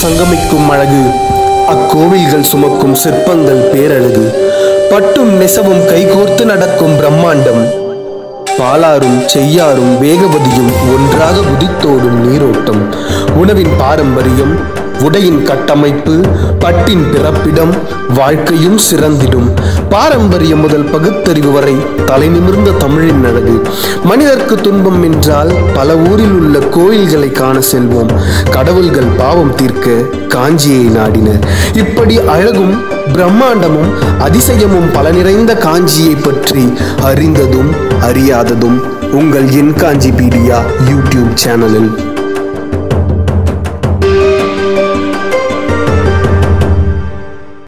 சங்கமிக்கும் அழகு அக்கோவில்கள் சுமக்கும் சிற்பங்கள் பேரழகு பட்டும் நெசவும் கைகோர்த்து நடக்கும் பிரம்மாண்டம் பாலாரும் செய்யாரும் வேகவதியும் ஒன்றாக உதித்தோடும் நீரோட்டம் உணவின் பாரம்பரியம் உடையின் கட்டமைப்பு பட்டின் பிறப்பிடம் வாழ்க்கையும் சிறந்திடும் பாரம்பரியம் முதல் பகுத்தறிவு வரை தலை நிமிர்ந்த தமிழின் அழகு மனிதர்க்கு துன்பம் என்றால் பல ஊரில் உள்ள கோயில்களை காண செல்வோம் கடவுள்கள் பாவம் தீர்க்க காஞ்சியை நாடினர் இப்படி அழகும் பிரம்மாண்டமும் அதிசயமும் பல நிறைந்த காஞ்சியை பற்றி அறிந்ததும் அறியாததும் உங்கள் என் காஞ்சிபீடியா யூடியூப் சேனலில்